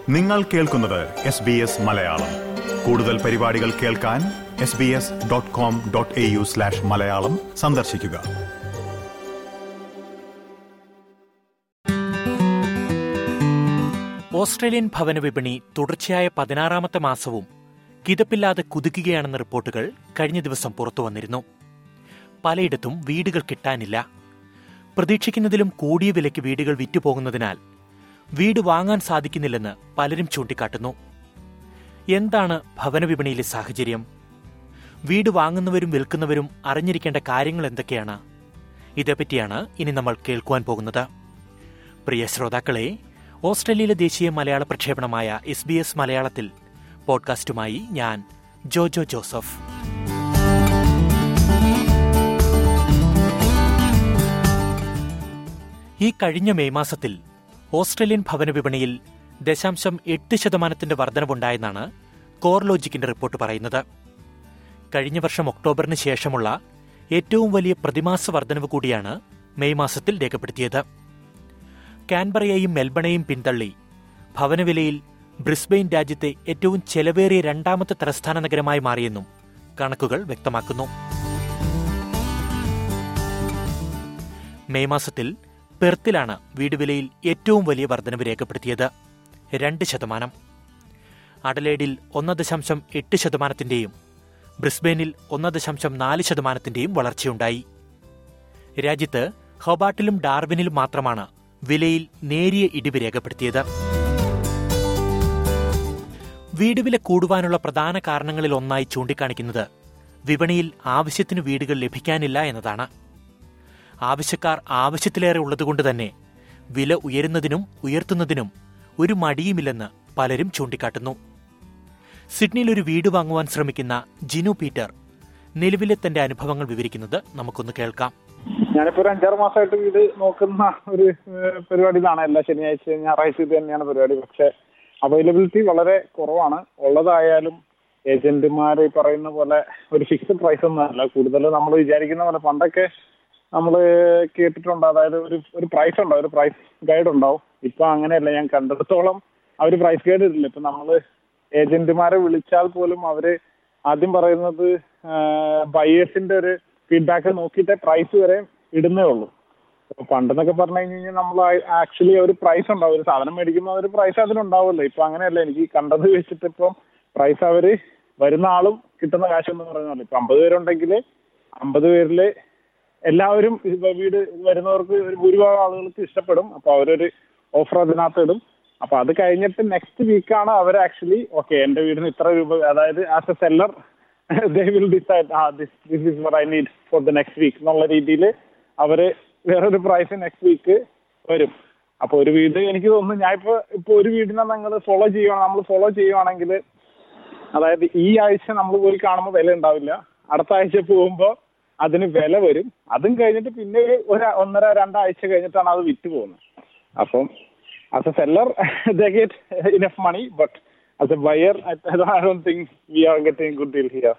നിങ്ങൾ കേൾക്കുന്നത് S B S Malayalam കൂടുതൽ പരിപാടികൾ കേൾക്കാൻ S B S dot com dot A U slash Malayalam സന്ദർശിക്കുക ഓസ്ട്രേലിയൻ ഭവന വിപണി തുടർച്ചയായ പതിനാറാമത്തെ മാസവും കിതപ്പില്ലാതെ കുതിക്കുകയാണെന്ന റിപ്പോർട്ടുകൾ കഴിഞ്ഞ ദിവസം പുറത്തു വന്നിരുന്നു പലയിടത്തും വീടുകൾ കിട്ടാനില്ല പ്രതീക്ഷിക്കുന്നതിലും കൂടിയ വിലയ്ക്ക് വീടുകൾ വിറ്റുപോകുന്നതിനാൽ വീട് വാങ്ങാൻ സാധിക്കുന്നില്ലെന്ന് പലരും ചൂണ്ടിക്കാട്ടുന്നു എന്താണ് ഭവന വിപണിയിലെ സാഹചര്യം വീട് വാങ്ങുന്നവരും വിൽക്കുന്നവരും അറിഞ്ഞിരിക്കേണ്ട കാര്യങ്ങൾ എന്തൊക്കെയാണ് ഇതേപ്പറ്റിയാണ് ഇനി നമ്മൾ കേൾക്കുവാൻ പോകുന്നത് പ്രിയ ശ്രോതാക്കളെ ഓസ്ട്രേലിയയിലെ ദേശീയ മലയാള പ്രക്ഷേപണമായ എസ് ബി എസ് മലയാളത്തിൽ പോഡ്കാസ്റ്റുമായി ഞാൻ ജോജോ ജോസഫ് ഈ കഴിഞ്ഞ മെയ് മാസത്തിൽ ഓസ്ട്രേലിയൻ ഭവന വിപണിയിൽ ദശാംശം എട്ട് ശതമാനത്തിന്റെ വർധനവുണ്ടായെന്നാണ് കോർലോജിക്കിന്റെ റിപ്പോർട്ട് പറയുന്നത് കഴിഞ്ഞ വർഷം ഒക്ടോബറിന് ശേഷമുള്ള ഏറ്റവും വലിയ പ്രതിമാസ വർധനവ് കൂടിയാണ് മെയ് മാസത്തിൽ രേഖപ്പെടുത്തിയത് കാൻബറയെയും മെൽബണെയും പിന്തള്ളി ഭവനവിലയിൽ ബ്രിസ്ബെയിൻ രാജ്യത്തെ ഏറ്റവും ചെലവേറിയ രണ്ടാമത്തെ തലസ്ഥാന നഗരമായി മാറിയെന്നും കണക്കുകൾ വ്യക്തമാക്കുന്നു മെയ് മാസത്തിൽ പെർത്തിലാണ് വീട് വിലയിൽ ഏറ്റവും വലിയ വർധനവ് രേഖപ്പെടുത്തിയത് രണ്ട് ശതമാനം അഡലേഡിൽ ഒന്ന് ദശാംശം എട്ട് ശതമാനത്തിന്റെയും ബ്രിസ്ബെയിനിൽ ഒന്ന് ദശാംശം നാല് ശതമാനത്തിന്റെയും വളർച്ചയുണ്ടായി രാജ്യത്ത് ഹൊബാട്ടിലും ഡാർവിനിലും മാത്രമാണ് വിലയിൽ നേരിയ ഇടിവ് രേഖപ്പെടുത്തിയത് വീട് വില കൂടുവാനുള്ള പ്രധാന കാരണങ്ങളിൽ ഒന്നായി ചൂണ്ടിക്കാണിക്കുന്നത് വിപണിയിൽ ആവശ്യത്തിന് വീടുകൾ ലഭിക്കാനില്ല എന്നതാണ് ആവശ്യക്കാർ ആവശ്യത്തിലേറെ ഉള്ളതുകൊണ്ട് തന്നെ വില ഉയരുന്നതിനും ഉയർത്തുന്നതിനും ഒരു മടിയുമില്ലെന്ന് പലരും ചൂണ്ടിക്കാട്ടുന്നു സിഡ്നിയിൽ ഒരു വീട് വാങ്ങുവാൻ ശ്രമിക്കുന്ന ജിനു പീറ്റർ നിലവിലെ തന്റെ അനുഭവങ്ങൾ വിവരിക്കുന്നത് നമുക്കൊന്ന് കേൾക്കാം ഞാനിപ്പോ ഒരു അഞ്ചാറ് മാസമായിട്ട് വീട് നോക്കുന്ന ഒരു ഏഹ്, പരിപാടിയിലാണ് എല്ലാ ശനിയാഴ്ച ഞായറാഴ്ച ഇത് തന്നെയാണ് പരിപാടി പക്ഷെ അവൈലബിലിറ്റി വളരെ കുറവാണ് ഉള്ളതായാലും ഏജന്റുമാർ പറയുന്ന പോലെ ഒരു ഫിക്സ്ഡ് പ്രൈസ് ഒന്നും അല്ല കൂടുതൽ നമ്മൾ വിചാരിക്കുന്ന പോലെ പണ്ടൊക്കെ നമ്മൾ കേട്ടിട്ടുണ്ട് അതായത് ഒരു ഒരു പ്രൈസ് ഉണ്ടാവും ഒരു പ്രൈസ് ഗൈഡ് ഉണ്ടാവും ഇപ്പൊ അങ്ങനെയല്ല ഞാൻ കണ്ടിടത്തോളം അവർ പ്രൈസ് ഗൈഡ് ഇടില്ല ഇപ്പൊ നമ്മള് ഏജന്റുമാരെ വിളിച്ചാൽ പോലും അവര് ആദ്യം പറയുന്നത് ബയേഴ്സിന്റെ ഒരു ഫീഡ്ബാക്ക് നോക്കിയിട്ട് പ്രൈസ് വരെ ഇടുന്നേ ഉള്ളൂ അപ്പൊ പണ്ടെന്നൊക്കെ പറഞ്ഞു കഴിഞ്ഞാൽ നമ്മൾ ആക്ച്വലി ഒരു പ്രൈസ് ഉണ്ടാവും ഒരു സാധനം മേടിക്കുമ്പോൾ ഒരു പ്രൈസ് അതിനുണ്ടാവുമല്ലോ ഇപ്പൊ അങ്ങനെയല്ല എനിക്ക് കണ്ടത് വെച്ചിട്ട് ഇപ്പം പ്രൈസ് അവര് വരുന്ന ആളും കിട്ടുന്ന കാശെന്ന് പറയുന്നല്ലോ ഇപ്പൊ അമ്പത് പേരുണ്ടെങ്കിൽ അമ്പത് പേരില് എല്ലാവരും ഇപ്പൊ വീട് വരുന്നവർക്ക് ഒരു ഭൂരിഭാഗം ആളുകൾക്ക് ഇഷ്ടപ്പെടും അപ്പൊ അവരൊരു ഓഫർ അതിനകത്ത് ഇടും അപ്പൊ അത് കഴിഞ്ഞിട്ട് നെക്സ്റ്റ് വീക്കാണ് അവർ ആക്ച്വലി ഓക്കെ എന്റെ വീടിന് ഇത്ര രൂപ അതായത് as a seller they will decide uh this this is what I need for the next week എന്നുള്ള രീതിയിൽ അവര് വേറൊരു പ്രൈസ് നെക്സ്റ്റ് വീക്ക് വരും അപ്പൊ ഒരു വീട് എനിക്ക് തോന്നുന്നു ഞാൻ ഇപ്പൊ ഇപ്പൊ ഒരു വീടിനെ നിങ്ങൾ ഫോളോ ചെയ്യുവാണ് നമ്മൾ ഫോളോ ചെയ്യുവാണെങ്കിൽ അതായത് ഈ ആഴ്ച നമ്മൾ പോയി കാണുമ്പോൾ വില ഉണ്ടാവില്ല അടുത്ത ആഴ്ച പോകുമ്പോൾ അതിന് വില വരും അതും കഴിഞ്ഞിട്ട് പിന്നെ ഒരു ഒരു ഒന്നര രണ്ടാഴ്ച കഴിഞ്ഞിട്ടാണ് അത് വിറ്റ് പോകുന്നത് അപ്പം as a seller they get enough money but as a buyer I don't think we are getting good deal here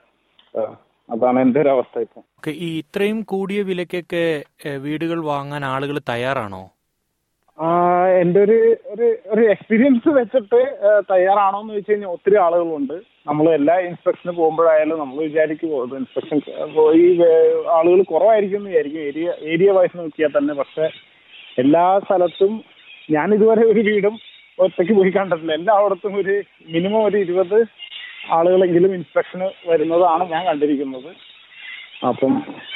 അതാണ് എന്റെ ഒരു അവസ്ഥ ഇപ്പം ഓക്കെ, ഈ ഇത്രയും കൂടിയ വിലക്കൊക്കെ ഏ, വീടുകൾ വാങ്ങാൻ ആളുകൾ തയ്യാറാണോ ആ, എന്റെ ഒരു ഒരു ഒരു എക്സ്പീരിയൻസ് വെച്ചിട്ട് ആ, തയ്യാറാണോ എന്ന് വെച്ച് കഴിഞ്ഞാൽ ഒത്തിരി ആളുകളുണ്ട് നമ്മൾ എല്ലാ ഇൻസ്പെക്ഷന് പോകുമ്പോഴായാലും നമ്മൾ വിചാരിക്കും ഇൻസ്പെക്ഷൻ ഈ ആളുകൾ കുറവായിരിക്കും എന്ന് വിചാരിക്കും ഏരിയ ഏരിയ വൈസ് നോക്കിയാൽ തന്നെ പക്ഷെ എല്ലാ സ്ഥലത്തും ഞാൻ ഇതുവരെ ഒരു വീടും ഒറ്റയ്ക്ക് പോയി കണ്ടിട്ടില്ല എല്ലായിടത്തും ഒരു മിനിമം ഒരു ഇരുപത് ആളുകളെങ്കിലും ഇൻസ്പെക്ഷന് വരുന്നതാണ് ഞാൻ കണ്ടിരിക്കുന്നത് അപ്പം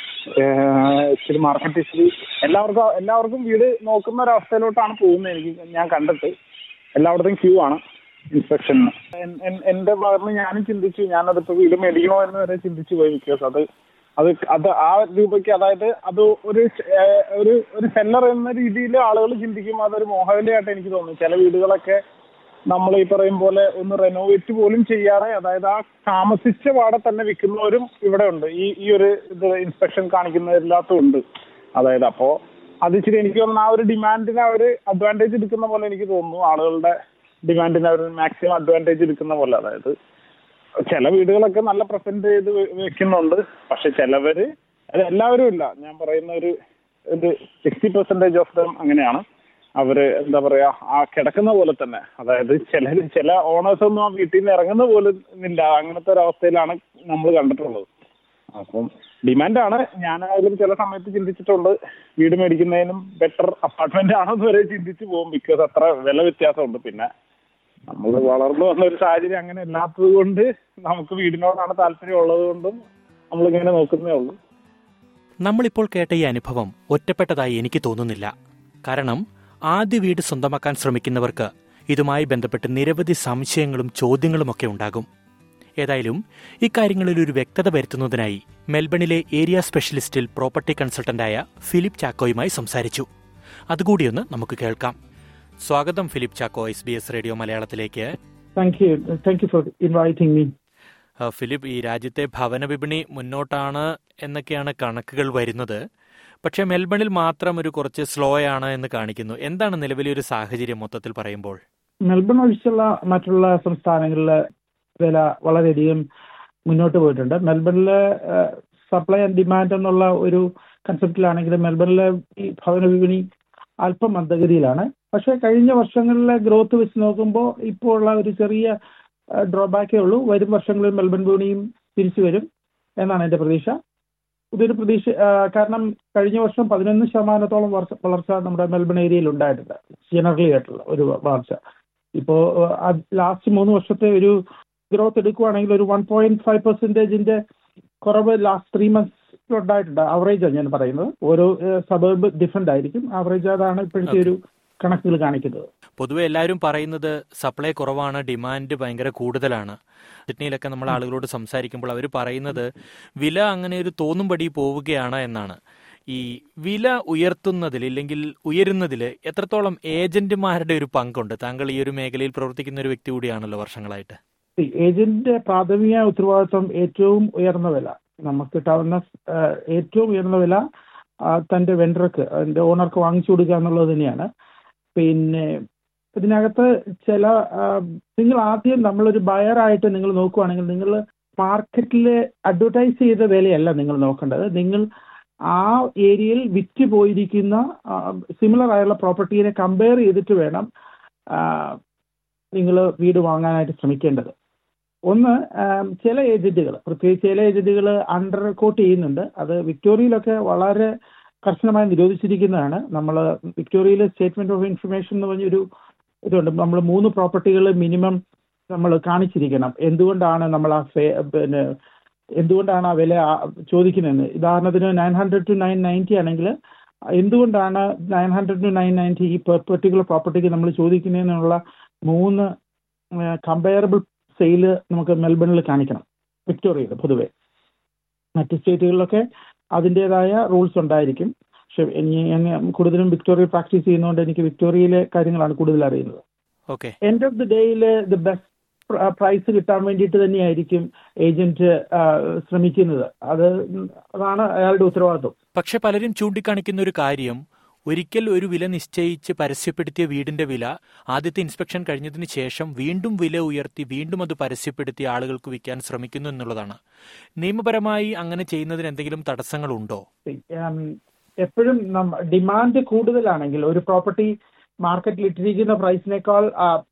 ഏഹ്, ഇച്ചിരി മാർക്കറ്റ് ഇച്ചിരി എല്ലാവർക്കും എല്ലാവർക്കും വീട് നോക്കുന്ന ഒരു അവസ്ഥയിലോട്ടാണ് പോകുന്നത് എനിക്ക് ഞാൻ കണ്ടിട്ട് എല്ലായിടത്തും ക്യൂ ആണ് ഇൻസ്പെക്ഷന് എന്റെ ഭാഗത്ത് നിന്ന് ഞാനും ചിന്തിച്ചു ഞാനതിപ്പോ വീട് മേടിക്കണോ എന്ന് വരെ ചിന്തിച്ചു പോയി ബിക്കോസ് അത് അത് അത് ആ രൂപയ്ക്ക് അതായത് അത് ഒരു ഏഹ്, ഒരു ഒരു സെല്ലർ എന്ന രീതിയിൽ ആളുകൾ ചിന്തിക്കും അതൊരു മോഹവിലയായിട്ട് എനിക്ക് തോന്നുന്നു ചില വീടുകളൊക്കെ നമ്മൾ ഈ പറയും പോലെ ഒന്ന് റെനോവേറ്റ് പോലും ചെയ്യാതെ അതായത് ആ താമസിച്ച പാടെ തന്നെ വിൽക്കുന്നവരും ഇവിടെ ഉണ്ട് ഈ ഈ ഒരു ഇത് ഇൻസ്പെക്ഷൻ കാണിക്കുന്നതില്ലാത്തും ഉണ്ട് അതായത് അപ്പോ അത് ഇച്ചിരി എനിക്ക് തോന്നുന്നു ആ ഒരു ഡിമാൻഡിനെ അവർ അഡ്വാൻറ്റേജ് എടുക്കുന്ന പോലെ എനിക്ക് തോന്നുന്നു ആളുകളുടെ ഡിമാൻഡിനെ അവർ മാക്സിമം അഡ്വാൻറ്റേജ് എടുക്കുന്ന പോലെ അതായത് ചില വീടുകളൊക്കെ നല്ല പ്രസന്റ് ചെയ്ത് വെ- വെക്കുന്നുണ്ട് പക്ഷെ ചിലവര് അത് എല്ലാവരും ഇല്ല ഞാൻ പറയുന്ന ഒരു ഒരു സിക്സ്റ്റി പെർസെന്റേജ് ഓഫ് ദം അങ്ങനെയാണ് അവര് എന്താ പറയാ ആ കിടക്കുന്ന പോലെ തന്നെ അതായത് ചില ചില ഓണേഴ്സ് ഒന്നും ആ വീട്ടിൽ നിന്ന് ഇറങ്ങുന്ന പോലും ഇല്ല അങ്ങനത്തെ ഒരു അവസ്ഥയിലാണ് നമ്മൾ കണ്ടിട്ടുള്ളത് അപ്പം ഡിമാൻഡാണ് ഞാനായാലും ചില സമയത്ത് ചിന്തിച്ചിട്ടുണ്ട് വീട് മേടിക്കുന്നതിനും ബെറ്റർ അപ്പാർട്ട്മെന്റ് ആണെന്ന് വരെ ചിന്തിച്ചു പോകും ബിക്കോസ് അത്ര വില വ്യത്യാസമുണ്ട് പിന്നെ നമ്മൾ വളർന്നു വന്ന ഒരു സാഹചര്യം അങ്ങനെ ഇല്ലാത്തത് കൊണ്ട് നമുക്ക് വീടിനോടാണ് താല്പര്യം ഉള്ളത് കൊണ്ടും നമ്മളിങ്ങനെ നോക്കുന്നേ ഉള്ളൂ നമ്മളിപ്പോൾ കേട്ട ഈ അനുഭവം ഒറ്റപ്പെട്ടതായി എനിക്ക് തോന്നുന്നില്ല കാരണം ആദ്യ വീട് സ്വന്തമാക്കാൻ ശ്രമിക്കുന്നവർക്ക് ഇതുമായി ബന്ധപ്പെട്ട് നിരവധി സംശയങ്ങളും ചോദ്യങ്ങളുമൊക്കെ ഉണ്ടാകും ഏതായാലും ഇക്കാര്യങ്ങളിൽ ഒരു വ്യക്തത വരുത്തുന്നതിനായി മെൽബണിലെ ഏരിയ സ്പെഷ്യലിസ്റ്റിൽ പ്രോപ്പർട്ടി കൺസൾട്ടന്റായ ഫിലിപ്പ് ചാക്കോയുമായി സംസാരിച്ചു അതുകൂടിയൊന്ന് നമുക്ക് കേൾക്കാം സ്വാഗതം Philip Chacko S B S radio മലയാളത്തിലേക്ക് Thank you. Thank you for inviting me. ആ, ഫിലിപ്പ് ഈ രാജ്യത്തെ ഭവന വിപണി മുന്നോട്ടാണ് എന്നൊക്കെയാണ് കണക്കുകൾ വരുന്നത് പക്ഷേ മെൽബണിൽ മാത്രം ഒരു കുറച്ച് സ്ലോ ആണ് എന്ന് കാണിക്കുന്നു എന്താണ് നിലവിലെ ഒരു സാഹചര്യം മൊത്തത്തിൽ പറയുമ്പോൾ മെൽബൺ ഒഴിച്ചുള്ള മറ്റുള്ള സംസ്ഥാനങ്ങളിലെ വില വളരെയധികം മുന്നോട്ട് പോയിട്ടുണ്ട് മെൽബണിലെ സപ്ലൈ ആൻഡ് ഡിമാൻഡ് എന്നുള്ള ഒരു കൺസെപ്റ്റിലാണെങ്കിൽ മെൽബണിലെ ഈ ഭവന വിപണി അല്പം മന്ദഗതിയിലാണ് പക്ഷേ കഴിഞ്ഞ വർഷങ്ങളിലെ ഗ്രോത്ത് വെച്ച് നോക്കുമ്പോൾ ഇപ്പോൾ ഉള്ള ഒരു ചെറിയ ഡ്രോബാക്കേ ഉള്ളൂ വരും വർഷങ്ങളിൽ മെൽബൺ വിപണിയും തിരിച്ചു വരും എന്നാണ് എൻ്റെ പ്രതീക്ഷ ഇതൊരു പ്രതീക്ഷ ആ, കാരണം കഴിഞ്ഞ വർഷം പതിനൊന്ന് ശതമാനത്തോളം വർഷ വളർച്ച നമ്മുടെ മെൽബൺ ഏരിയയിൽ ഉണ്ടായിട്ടുണ്ട് ജനറലി ആയിട്ടുള്ള ഒരു വളർച്ച ഇപ്പോ ലാസ്റ്റ് മൂന്ന് വർഷത്തെ ഒരു ഗ്രോത്ത് എടുക്കുവാണെങ്കിൽ ഒരു വൺ പോയിന്റ് ഫൈവ് പെർസെന്റേജിന്റെ കുറവ് ലാസ്റ്റ് ത്രീ മന്ത്സ് ഉണ്ടായിട്ടുണ്ട് ആവറേജാണ് ഞാൻ പറയുന്നത് ഓരോ സബർബ് ഡിഫറെന്റ് ആയിരിക്കും ആവറേജ് അതാണ് ഇപ്പോഴത്തെ ഒരു കണക്കുകൾ കാണിക്കുന്നത് പൊതുവെ എല്ലാവരും പറയുന്നത് സപ്ലൈ കുറവാണ് ഡിമാൻഡ് ഭയങ്കര കൂടുതലാണ് സിഡ്നിയിലൊക്കെ നമ്മൾ ആളുകളോട് സംസാരിക്കുമ്പോൾ അവർ പറയുന്നത് വില അങ്ങനെ ഒരു തോന്നുംപടി പോവുകയാണ് എന്നാണ് ഈ വില ഉയർത്തുന്നതിൽ ഇല്ലെങ്കിൽ ഉയരുന്നതിൽ എത്രത്തോളം ഏജന്റുമാരുടെ ഒരു പങ്കുണ്ട് താങ്കൾ ഈ ഒരു മേഖലയിൽ പ്രവർത്തിക്കുന്ന ഒരു വ്യക്തി കൂടിയാണല്ലോ വർഷങ്ങളായിട്ട് ഏജന്റിന്റെ പ്രാഥമിക ഉത്തരവാദിത്വം ഏറ്റവും ഉയർന്ന വില നമുക്ക് കിട്ടാവുന്ന ആ, ഏറ്റവും ഉയർന്ന വില ആ, തന്റെ വെണ്ടർക്ക് അതിന്റെ ഓണർക്ക് വാങ്ങിച്ചു കൊടുക്കുക എന്നുള്ളത് തന്നെയാണ് പിന്നെ ഇതിനകത്ത് ചില ആ, നിങ്ങൾ ആദ്യം നമ്മളൊരു ബയറായിട്ട് നിങ്ങൾ നോക്കുവാണെങ്കിൽ നിങ്ങൾ മാർക്കറ്റിൽ അഡ്വർടൈസ് ചെയ്ത വിലയല്ല നിങ്ങൾ നോക്കേണ്ടത് നിങ്ങൾ ആ ഏരിയയിൽ വിറ്റ് പോയിരിക്കുന്ന സിമിലർ ആയുള്ള പ്രോപ്പർട്ടീനെ കമ്പയർ ചെയ്തിട്ട് വേണം നിങ്ങൾ വീട് വാങ്ങാനായിട്ട് ശ്രമിക്കേണ്ടത് ഒന്ന് ആം, ചില ഏജന്റുകൾ പ്രത്യേകിച്ച് ചില ഏജന്റുകൾ അണ്ടർ കോട്ട് ചെയ്യുന്നുണ്ട് അത് വിക്ടോറിയയിലൊക്കെ വളരെ കർശനമായി നിരോധിച്ചിരിക്കുന്നതാണ് നമ്മൾ വിക്ടോറിയയിലെ സ്റ്റേറ്റ്മെന്റ് ഓഫ് ഇൻഫർമേഷൻ എന്ന് പറഞ്ഞൊരു ഇതുണ്ട് നമ്മൾ മൂന്ന് പ്രോപ്പർട്ടികൾ മിനിമം നമ്മൾ കാണിച്ചിരിക്കണം എന്തുകൊണ്ടാണ് നമ്മൾ ആ ഫേ പിന്നെ എന്തുകൊണ്ടാണ് ആ വില ആ- ചോദിക്കുന്നതെന്ന് ഉദാഹരണത്തിന് nine hundred two nine ninety ആണെങ്കിൽ എന്തുകൊണ്ടാണ് nine hundred two nine ninety ഈ പെർട്ടിക്കുലർ പ്രോപ്പർട്ടിക്ക് നമ്മൾ ചോദിക്കുന്നതിനുള്ള മൂന്ന് കമ്പയറബിൾ സെയില് നമുക്ക് മെൽബണിൽ കാണിക്കണം വിക്ടോറിയയിൽ പൊതുവെ മറ്റ് സ്റ്റേറ്റുകളിലൊക്കെ അതിൻ്റെതായ റൂൾസ് ഉണ്ടായിരിക്കും പക്ഷെ ഇനി ഞാൻ കൂടുതലും വിക്ടോറിയ പ്രാക്ടീസ് ചെയ്യുന്നതുകൊണ്ട് എനിക്ക് വിക്ടോറിയയിലെ കാര്യങ്ങളാണ് കൂടുതൽ അറിയുന്നത് ഓക്കെ എൻഡ് ഓഫ് ദി ഡേയിൽ ദി ബെസ്റ്റ് പ്രൈസ് കിട്ടാൻ വേണ്ടിയിട്ട് തന്നെയായിരിക്കും ഏജന്റ് ശ്രമിക്കുന്നത് അത് അതാണ് അയാളുടെ ഉത്തരവാദിത്വം പക്ഷെ പലരും ചൂണ്ടിക്കാണിക്കുന്ന ഒരു കാര്യം ഒരിക്കൽ ഒരു വില നിശ്ചയിച്ച് പരസ്യപ്പെടുത്തിയ വീടിന്റെ വില ആദ്യത്തെ ഇൻസ്പെക്ഷൻ കഴിഞ്ഞതിന് ശേഷം വീണ്ടും വില ഉയർത്തി വീണ്ടും അത് പരസ്യപ്പെടുത്തി ആളുകൾക്ക് വിൽക്കാൻ ശ്രമിക്കുന്നു എന്നുള്ളതാണ് നിയമപരമായി അങ്ങനെ ചെയ്യുന്നതിന് എന്തെങ്കിലും തടസ്സങ്ങളുണ്ടോ ഉം, എപ്പോഴും ഡിമാൻഡ് കൂടുതലാണെങ്കിൽ ഒരു പ്രോപ്പർട്ടി മാർക്കറ്റിൽ ഇട്ടിരിക്കുന്ന പ്രൈസിനേക്കാൾ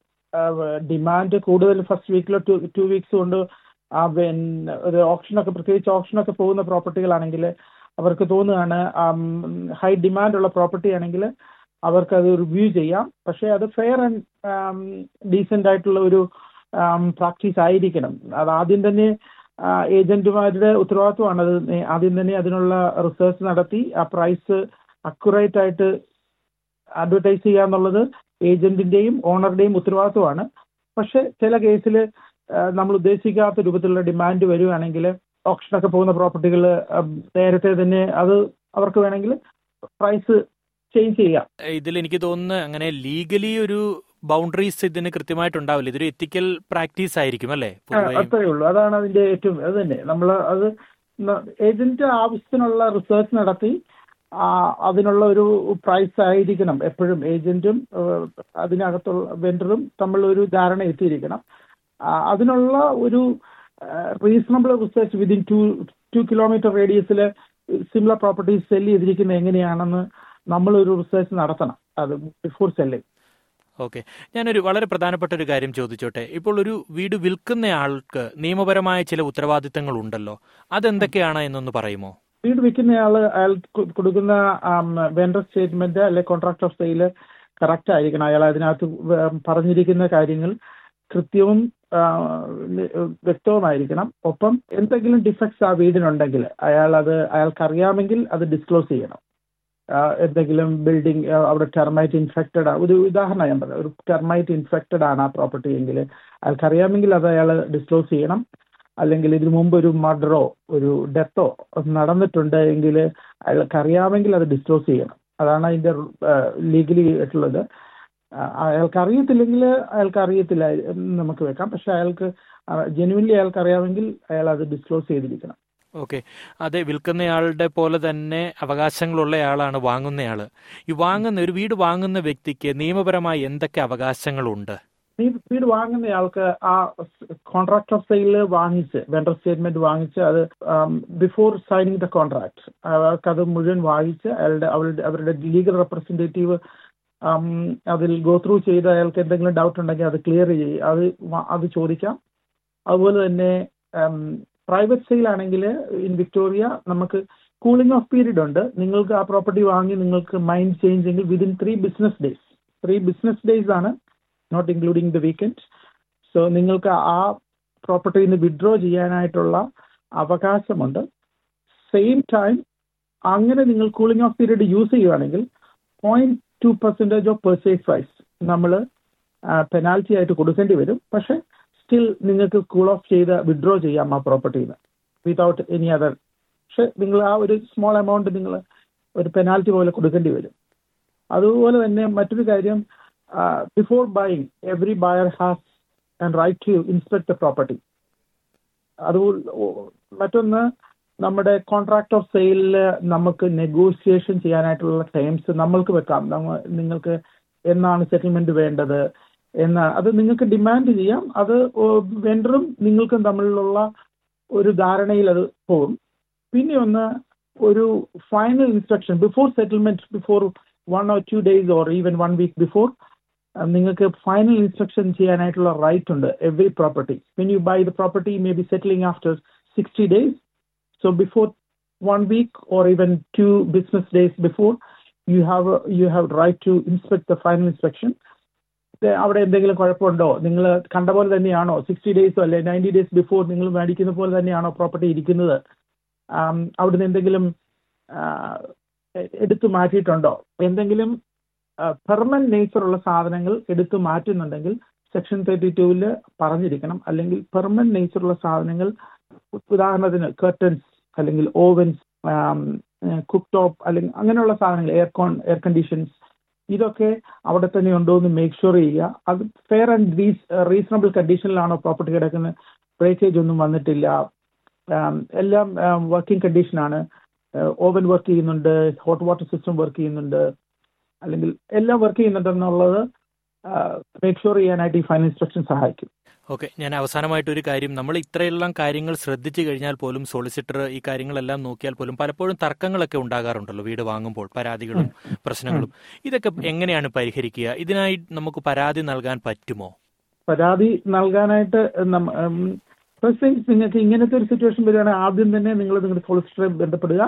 ഡിമാൻഡ് കൂടുതൽ ഫസ്റ്റ് വീക്കിലോ ടു ടു വീക്സ് കൊണ്ട് ആ പിന്നെ ഒരു ഓപ്ഷനൊക്കെ പ്രത്യേകിച്ച് ഓപ്ഷനൊക്കെ പോകുന്ന പ്രോപ്പർട്ടികളാണെങ്കിൽ അവർക്ക് തോന്നുകയാണ് ഹൈ ഡിമാൻഡ് ഉള്ള പ്രോപ്പർട്ടി ആണെങ്കിൽ അവർക്ക് അത് റിവ്യൂ ചെയ്യാം പക്ഷേ അത് ഫെയർ ആൻഡ് ഡീസെന്റ് ആയിട്ടുള്ള ഒരു പ്രാക്ടീസ് ആയിരിക്കണം അത് ആദ്യം തന്നെ ഏജന്റുമാരുടെ ഉത്തരവാദിത്വമാണ് അത് നേ- ആദ്യം തന്നെ അതിനുള്ള റിസർച്ച് നടത്തി ആ പ്രൈസ് അക്യുറേറ്റ് ആയിട്ട് അഡ്വർടൈസ് ചെയ്യുക എന്നുള്ളത് ഏജന്റിന്റെയും ഓണറുടെയും ഉത്തരവാദിത്വമാണ് പക്ഷെ ചില കേസിൽ നമ്മൾ ഉദ്ദേശിക്കാത്ത രൂപത്തിലുള്ള ഡിമാൻഡ് വരികയാണെങ്കിൽ ഓപ്ഷനൊക്കെ പോകുന്ന പ്രോപ്പർട്ടികൾ നേരത്തെ തന്നെ അത് അവർക്ക് വേണമെങ്കിൽ പ്രൈസ് ചേഞ്ച് ചെയ്യാം ഇതിൽ എനിക്ക് തോന്നുന്നു അങ്ങനെ ലീഗലി ഒരു ബൗണ്ടറീസ് ഇതിന് കൃത്യമായിട്ടുണ്ടാവില്ല ഇതൊരു എത്തിക്കൽ പ്രാക്ടീസ് ആയിരിക്കും അല്ലേ ആ, പൊതുവെയും അത്രേ ഉള്ളൂ അതാണ് അതിന്റെ ഏറ്റവും അത് തന്നെ നമ്മൾ അത് ഏജന്റ് ആവശ്യത്തിനുള്ള റിസർച്ച് നടത്തി ആ, അതിനുള്ള ഒരു പ്രൈസ് ആയിരിക്കണം എപ്പോഴും ഏജന്റും ഏഹ്, അതിനകത്തുള്ള വെണ്ടറും തമ്മിൽ ഒരു ധാരണ എത്തിയിരിക്കണം ആ, അതിനുള്ള ഒരു reasonable research within two two kilometre റേഡിയസിൽ സിമിലർ പ്രോപ്പർട്ടീസ് സെല് ചെയ്തിരിക്കുന്നത് എങ്ങനെയാണെന്ന് നമ്മളൊരു റിസർച്ച് നടത്തണം അത് ബിഫോർ സെല്ലിംഗ് ഓക്കെ ഞാനൊരു വളരെ പ്രധാനപ്പെട്ട ഒരു കാര്യം ചോദിച്ചോട്ടെ ഇപ്പോൾ ഒരു വീട് വിൽക്കുന്ന ആൾക്ക് നിയമപരമായ ചില ഉത്തരവാദിത്തങ്ങൾ ഉണ്ടല്ലോ അതെന്തൊക്കെയാണ് എന്നൊന്ന് പറയുമോ വീട് വിൽക്കുന്നയാള് അയാൾ കൊ- കൊടുക്കുന്ന വെണ്ടർ സ്റ്റേറ്റ്മെന്റ് അല്ലെ കോൺട്രാക്ട് ഓഫ് സെയിൽ കറക്റ്റ് ആയിരിക്കണം അയാൾ അതിനകത്ത് വ- പറഞ്ഞിരിക്കുന്ന കാര്യങ്ങൾ കൃത്യവും ആ, നി- വ്യക്തവുമായിരിക്കണം ഒപ്പം എന്തെങ്കിലും ഡിഫക്ട്സ് ആ വീടിനുണ്ടെങ്കിൽ അയാൾ അത് അയാൾക്ക് അറിയാമെങ്കിൽ അത് ഡിസ്ക്ലോസ് ചെയ്യണം ആ, എന്തെങ്കിലും ബിൽഡിംഗ് അവിടെ ടെർമൈറ്റ് ഇൻഫെക്റ്റഡ് ഒരു ഉദാഹരണം ഞാൻ പറയാം ഒരു ടെർമൈറ്റ് ഇൻഫെക്റ്റഡ് ആണ് ആ പ്രോപ്പർട്ടി എങ്കിൽ അയാൾക്ക് അറിയാമെങ്കിൽ അത് അയാൾ ഡിസ്ക്ലോസ് ചെയ്യണം അല്ലെങ്കിൽ ഇതിനു മുമ്പ് ഒരു മർഡറോ ഒരു ഡെത്തോ നടന്നിട്ടുണ്ട് എങ്കിൽ അയാൾക്ക് അറിയാമെങ്കിൽ അത് ഡിസ്ക്ലോസ് ചെയ്യണം അതാണ് അതിന്റെ ലീഗലി ആയിട്ടുള്ളത് ആ, അയാൾക്ക് അറിയത്തില്ലെങ്കിൽ അയാൾക്ക് അറിയത്തില്ല എന്ന് നമുക്ക് വെക്കാം പക്ഷെ അയാൾക്ക് ജെനുവിൻലി അയാൾക്ക് അറിയാമെങ്കിൽ അയാൾ അത് ഡിസ്ക്ലോസ് ചെയ്തിരിക്കണം ഓക്കെ അതെ വിൽക്കുന്നയാളുടെ പോലെ തന്നെ അവകാശങ്ങളുള്ളയാളാണ് വാങ്ങുന്നയാള് ഈ വാങ്ങുന്ന ഒരു വീട് വാങ്ങുന്ന വ്യക്തിക്ക് നിയമപരമായി എന്തൊക്കെ അവകാശങ്ങളുണ്ട് വീട് വീട് വാങ്ങുന്നയാൾക്ക് ആ കോൺട്രാക്ട് ഓഫ് സെയിൽ വാങ്ങിച്ച് വെണ്ടർ സ്റ്റേറ്റ്മെന്റ് വാങ്ങിച്ച് അത് ബിഫോർ സൈനിങ് ദ കോൺട്രാക്ട് അയാൾക്ക് അത് മുഴുവൻ വായിച്ച് അയാളുടെ അവരുടെ അവരുടെ ലീഗൽ റെപ്രസെന്റേറ്റീവ് അതിൽ ഗോ ത്രൂ ചെയ്ത് അയാൾക്ക് എന്തെങ്കിലും ഡൗട്ട് ഉണ്ടെങ്കിൽ അത് ക്ലിയർ ചെയ്യും അത് വ- അത് ചോദിക്കാം അതുപോലെ തന്നെ പ്രൈവറ്റ് സെയിൽ ആണെങ്കിൽ ഇൻ വിക്ടോറിയ നമുക്ക് കൂളിംഗ് ഓഫ് പീരീഡ് ഉണ്ട് നിങ്ങൾക്ക് ആ പ്രോപ്പർട്ടി വാങ്ങി നിങ്ങൾക്ക് മൈൻഡ് ചേഞ്ച് എങ്കിൽ within three business days three business days ആണ് not including the weekend so നിങ്ങൾക്ക് ആ പ്രോപ്പർട്ടിയിൽ നിന്ന് വിഡ്രോ ചെയ്യാനായിട്ടുള്ള അവകാശമുണ്ട് സെയിം ടൈം അങ്ങനെ നിങ്ങൾ കൂളിംഗ് ഓഫ് പീരീഡ് യൂസ് ചെയ്യുവാണെങ്കിൽ point two percentage of purchase price നമ്മൾ പെനാൽറ്റി ആയിട്ട് കൊടുക്കേണ്ടി വരും പക്ഷെ സ്റ്റിൽ നിങ്ങൾക്ക് കൂൾ ഓഫ് ചെയ്ത് വിഡ്രോ ചെയ്യാം ആ പ്രോപ്പർട്ടിയിൽ നിന്ന് വിതൗട്ട് എനി അതർ പക്ഷെ നിങ്ങൾ ആ ഒരു സ്മോൾ എമൗണ്ട് നിങ്ങൾ ഒരു പെനാൽറ്റി പോലെ കൊടുക്കേണ്ടി വരും അതുപോലെ തന്നെ മറ്റൊരു കാര്യം before buying every buyer has and right to inspect the property അത് മറ്റൊന്ന് നമ്മുടെ കോൺട്രാക്ട് ഓഫ് സെയിലിൽ നമുക്ക് നെഗോഷിയേഷൻ ചെയ്യാനായിട്ടുള്ള ടൈംസ് നമ്മൾക്ക് വെക്കാം നമ്മ നിങ്ങൾക്ക് എന്നാണ് സെറ്റിൽമെന്റ് വേണ്ടത് എന്നാണ് അത് നിങ്ങൾക്ക് ഡിമാൻഡ് ചെയ്യാം അത് വെണ്ടറും നിങ്ങൾക്കും തമ്മിലുള്ള ഒരു ധാരണയിൽ അത് പോകും പിന്നെ ഒന്ന് ഒരു final instruction before settlement before one or two days or even one week before നിങ്ങൾക്ക് ഫൈനൽ ഇൻസ്ട്രക്ഷൻ ചെയ്യാനായിട്ടുള്ള റൈറ്റ് ഉണ്ട് every property when you buy the property may be settling after sixty days so before one week or even two business days before you have you have right to inspect the final inspection അവിടെ എന്തെങ്കിലും കുഴപ്പമുണ്ടോ നിങ്ങൾ കണ്ട പോലെ തന്നെയാണോ sixty ഡേയ്സോ അല്ലെ ninety days before നിങ്ങൾ മേടിക്കുന്ന പോലെ തന്നെയാണോ പ്രോപ്പർട്ടി ഇരിക്കുന്നത് അവിടുന്ന് എന്തെങ്കിലും എടുത്തു മാറ്റിയിട്ടുണ്ടോ എന്തെങ്കിലും പെർമനന്റ് നേച്ചറുള്ള സാധനങ്ങൾ എടുത്തു മാറ്റുന്നുണ്ടെങ്കിൽ സെക്ഷൻ തേർട്ടി ടൂവിൽ പറഞ്ഞിരിക്കണം അല്ലെങ്കിൽ പെർമനന്റ് നേച്ചറുള്ള സാധനങ്ങൾ ഉദാഹരണത്തിന് കർട്ടൻസ് അല്ലെങ്കിൽ ഓവൻസ് കുക്ക് ടോപ്പ് അല്ലെങ്കിൽ അങ്ങനെയുള്ള സാധനങ്ങൾ എയർ കോൺ എയർ കണ്ടീഷൻസ് ഇതൊക്കെ അവിടെ തന്നെ ഉണ്ടോ എന്ന് മേക്ക് ഷുവർ ചെയ്യുക അത് ഫെയർ ആൻഡ് റീസ് റീസണബിൾ കണ്ടീഷനിലാണോ പ്രോപ്പർട്ടി കിടക്കുന്നത് ബ്രേക്കേജ് ഒന്നും വന്നിട്ടില്ല എല്ലാം വർക്കിംഗ് കണ്ടീഷനാണ് ഓവൻ വർക്ക് ചെയ്യുന്നുണ്ട് ഹോട്ട് വാട്ടർ സിസ്റ്റം വർക്ക് ചെയ്യുന്നുണ്ട് അല്ലെങ്കിൽ എല്ലാം വർക്ക് ചെയ്യുന്നുണ്ടെന്നുള്ളത് മേക്ക് ഷുവർ ചെയ്യാനായിട്ട് ഈ ഫൈനൽ ഇൻസ്ട്രക്ഷൻ സഹായിക്കും ഓക്കെ ഞാൻ അവസാനമായിട്ട് ഒരു കാര്യം നമ്മൾ ഇത്രയെല്ലാം കാര്യങ്ങൾ ശ്രദ്ധിച്ചു കഴിഞ്ഞാൽ പോലും സോളിസിറ്റർ ഈ കാര്യങ്ങളെല്ലാം നോക്കിയാൽ പോലും പലപ്പോഴും തർക്കങ്ങളൊക്കെ ഉണ്ടാകാറുണ്ടല്ലോ വീട് വാങ്ങുമ്പോൾ പരാതികളും പ്രശ്നങ്ങളും ഇതൊക്കെ എങ്ങനെയാണ് പരിഹരിക്കുക ഇതിനായി നമുക്ക് പരാതി നൽകാൻ പറ്റുമോ പരാതി നൽകാനായിട്ട് ഫസ്റ്റ് നിങ്ങൾക്ക് ഇങ്ങനത്തെ ഒരു സിറ്റുവേഷൻ വരികയാണെങ്കിൽ ആദ്യം തന്നെ നിങ്ങൾ നിങ്ങളുടെ സോളിസിറ്ററെ ബന്ധപ്പെടുക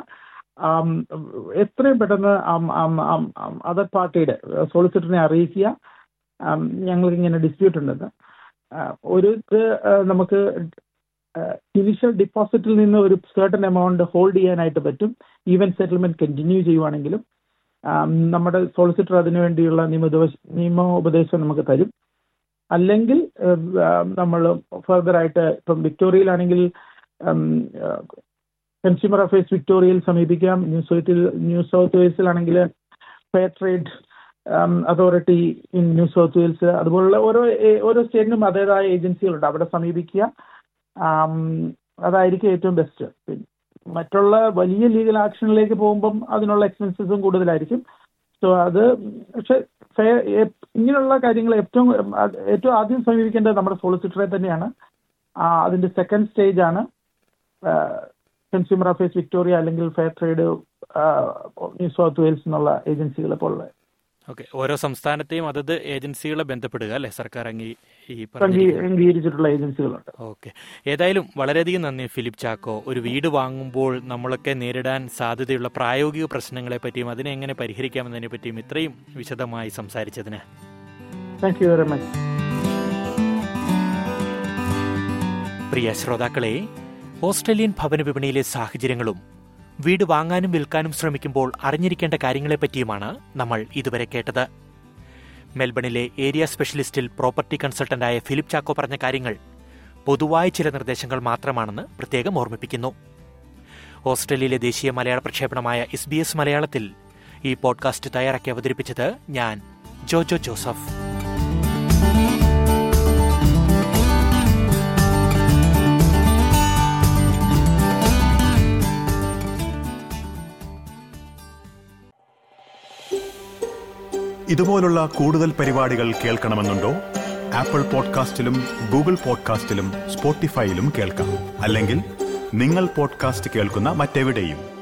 എത്രയും പെട്ടെന്ന് അതർ പാർട്ടിയുടെ സോളിസിറ്ററിനെ അറിയിക്കുക ഞങ്ങൾക്ക് ഇങ്ങനെ ഡിസ്പ്യൂട്ട് ഉണ്ടെന്ന് ഒരു ഇത് നമുക്ക് ഇനിഷ്യൽ ഡിപ്പോസിറ്റിൽ നിന്ന് ഒരു സർട്ടൺ എമൗണ്ട് ഹോൾഡ് ചെയ്യാനായിട്ട് പറ്റും ഈവൻ സെറ്റിൽമെന്റ് കണ്ടിന്യൂ ചെയ്യുവാണെങ്കിലും നമ്മുടെ സോളിസിറ്റർ അതിനുവേണ്ടിയുള്ള നിയമോപദേശം നമുക്ക് തരും അല്ലെങ്കിൽ നമ്മൾ ഫർദർ ആയിട്ട് ഇപ്പം വിക്ടോറിയയിലാണെങ്കിൽ കൺസ്യൂമർ അഫയേഴ്സ് വിക്ടോറിയയിൽ സമീപിക്കാം ന്യൂ സൗത്തിൽ ന്യൂ സൗത്ത് വെയിൽസിലാണെങ്കിൽ Fair Trade Authority in New South Wales അതുപോലുള്ള ഓരോ ഓരോ സ്റ്റേറ്റിനും അതേതായ ഏജൻസികളുണ്ട് അവിടെ സമീപിക്കുക അതായിരിക്കും ഏറ്റവും ബെസ്റ്റ് മറ്റുള്ള വലിയ ലീഗൽ ആക്ഷനിലേക്ക് പോകുമ്പം അതിനുള്ള എക്സ്പെൻസസും കൂടുതലായിരിക്കും സോ അത് പക്ഷെ ഇങ്ങനെയുള്ള കാര്യങ്ങൾ ഏറ്റവും ഏറ്റവും ആദ്യം സമീപിക്കേണ്ടത് നമ്മുടെ സോളിസിറ്ററെ തന്നെയാണ് അതിന്റെ സെക്കൻഡ് സ്റ്റേജ് ആണ് കൺസ്യൂമർ അഫയേഴ്സ് വിക്ടോറിയ അല്ലെങ്കിൽ Fair Trade New South Wales എന്നുള്ള ഏജൻസികളെ പോലുള്ള ഓക്കെ ഓരോ സംസ്ഥാനത്തെയും അതത് ഏജൻസികളെ ബന്ധപ്പെടുക അല്ലെ സർക്കാർ അംഗീ ഈ അംഗീ- പറഞ്ഞിരിക്കുന്ന അംഗീകരിച്ചിട്ടുള്ള ഏജൻസികളുണ്ട് ഓക്കെ ഏതായാലും വളരെയധികം നന്ദി ഫിലിപ്പ് ചാക്കോ ഒരു വീട് വാങ്ങുമ്പോൾ നമ്മളൊക്കെ നേരിടാൻ സാധ്യതയുള്ള പ്രായോഗിക പ്രശ്നങ്ങളെ പറ്റിയും അതിനെ എങ്ങനെ പരിഹരിക്കാമെന്നതിനെ പറ്റിയും ഇത്രയും വിശദമായി സംസാരിച്ചതിന് താങ്ക് യു വെരി മച്ച് പ്രിയ ശ്രോതാക്കളെ ഓസ്ട്രേലിയൻ ഭവന വിപണിയിലെ സാഹചര്യങ്ങളും വീട് വാങ്ങാനും വിൽക്കാനും ശ്രമിക്കുമ്പോൾ അറിഞ്ഞിരിക്കേണ്ട കാര്യങ്ങളെപ്പറ്റിയുമാണ് നമ്മൾ ഇതുവരെ കേട്ടത് മെൽബണിലെ ഏരിയ സ്പെഷ്യലിസ്റ്റിൽ പ്രോപ്പർട്ടി കൺസൾട്ടന്റായ ഫിലിപ്പ് ചാക്കോ പറഞ്ഞ കാര്യങ്ങൾ പൊതുവായ ചില നിർദ്ദേശങ്ങൾ മാത്രമാണെന്ന് പ്രത്യേകം ഓർമ്മിപ്പിക്കുന്നു ഓസ്ട്രേലിയയിലെ ദേശീയ മലയാള പ്രക്ഷേപണമായ എസ് ബി എസ് മലയാളത്തിൽ ഈ പോഡ്കാസ്റ്റ് തയ്യാറാക്കി അവതരിപ്പിച്ചത് ഞാൻ ജോജോ ജോസഫ് ഇതുപോലുള്ള കൂടുതൽ പരിപാടികൾ കേൾക്കണമെന്നുണ്ടോ ആപ്പിൾ പോഡ്കാസ്റ്റിലും ഗൂഗിൾ പോഡ്കാസ്റ്റിലും സ്പോട്ടിഫൈയിലും കേൾക്കാം അല്ലെങ്കിൽ നിങ്ങൾ പോഡ്കാസ്റ്റ് കേൾക്കുന്ന മറ്റെവിടെയും